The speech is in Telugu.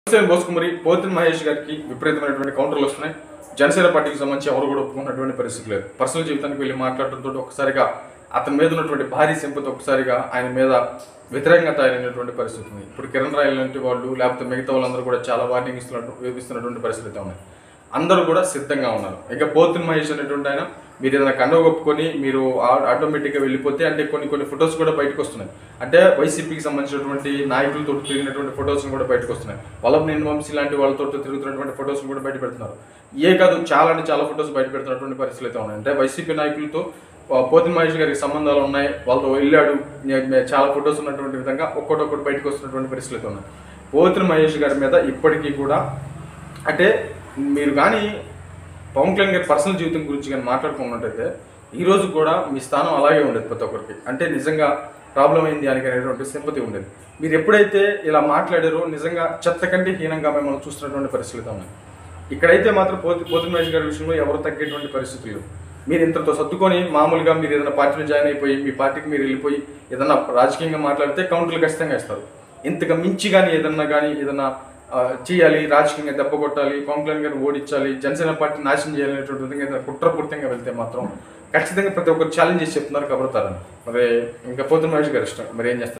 హుస్సేన్ బోస్కుమరి పోతిన్ మహేష్ గారికి విపరీతమైనటువంటి కౌంటర్లు వస్తున్నాయి జనసేన పార్టీకి సంబంధించి ఎవరు కూడా ఒప్పుకున్నటువంటి పరిస్థితి లేదు పర్సనల్ జీవితానికి వెళ్ళి మాట్లాడటంతో ఒక్కసారిగా అతని మీద ఉన్నటువంటి భారీ సింపతి ఒక్కసారిగా ఆయన మీద వ్యతిరేకంగా తయారైనటువంటి పరిస్థితి ఉంది ఇప్పుడు కిరణ్ రాయల్ లాంటి వాళ్ళు లేకపోతే మిగతా వాళ్ళందరూ కూడా చాలా వార్నింగ్ ఇస్తున్నట్టు వేపిస్తున్నటువంటి పరిస్థితి అయితే ఉన్నాయి అందరూ కూడా సిద్ధంగా ఉన్నారు ఇక పోతిన్ మహేష్ అనేటువంటి ఆయన మీరు ఏదైనా కండవ కప్పుకొని మీరు ఆ- ఆటోమేటిక్గా వెళ్ళిపోతే అంటే కొన్ని కొన్ని ఫొటోస్ కూడా బయటకు వస్తున్నాయి అంటే వైసీపీకి సంబంధించినటువంటి నాయకులతో తిరిగినటువంటి ఫొటోస్ కూడా బయటకు వస్తున్నాయి వల్లభనేని వంశీ లాంటి వాళ్ళతో తిరుగుతున్నటువంటి ఫొటోస్ కూడా బయట పెడుతున్నారు ఏ కాదు చాలా అంటే చాలా ఫొటోస్ బయట పెడుతున్నటువంటి పరిస్థితులు అయితే ఉన్నాయి అంటే వైసీపీ నాయకులతో ఆ, పోతిన్ మహేష్ గారికి సంబంధాలు ఉన్నాయి వాళ్ళతో వెళ్ళాడు నే- నే- చాలా ఫొటోస్ ఉన్నటువంటి విధంగా ఒక్కొక్కటి బయటకు వస్తున్నటువంటి పరిస్థితులు అయితే ఉన్నాయి పోతిన్ మహేష్ గారి మీద ఇప్పటికీ కూడా అంటే మీరు కానీ పవన్ కళ్యాణ్ గారి పర్సనల్ జీవితం గురించి కానీ మాట్లాడుకున్నట్టయితే ఈ రోజు కూడా మీ స్థానం అలాగే ఉండేది ప్రతి ఒక్కరికి అంటే నిజంగా ప్రాబ్లం అయింది అని అనేటువంటి సింపతి ఉండేది మీరు ఎప్పుడైతే ఇలా మాట్లాడారో నిజంగా చెత్త కంటే హీనంగా మిమ్మల్ని చూస్తున్నటువంటి పరిస్థితులు ఉన్నాయి ఇక్కడైతే మాత్రం పోతి పోతి మహేష్ గారి విషయంలో ఎవరు తగ్గేటువంటి పరిస్థితులు లేవు. మీరు ఇంతతో సర్దుకొని మామూలుగా మీరు ఏదైనా పార్టీలో జాయిన్ అయిపోయి మీ పార్టీకి మీరు వెళ్ళిపోయి ఏదైనా రాజకీయంగా మాట్లాడితే కౌంటర్లు ఖచ్చితంగా ఇస్తారు ఇంతకు మించి కానీ ఏదన్నా కానీ ఏదన్నా ఆ, చేయాలి రాజకీయంగా దెబ్బ కొట్టాలి పవన్ కళ్యాణ్ గారిని ఓడించాలి జనసేన పార్టీ నాశనం చేయాలనేటువంటి విధంగా ఏదైనా కుట్రపూర్తిగా వెళ్తే మాత్రం ఖచ్చితంగా ప్రతి ఒక్కరు ఛాలెంజ్ చేసి చెప్తున్నారు కబడతారని మరి ఇంకా పోతున్న మహేష్ గారు ఇష్టం మరి ఏం చేస్తారు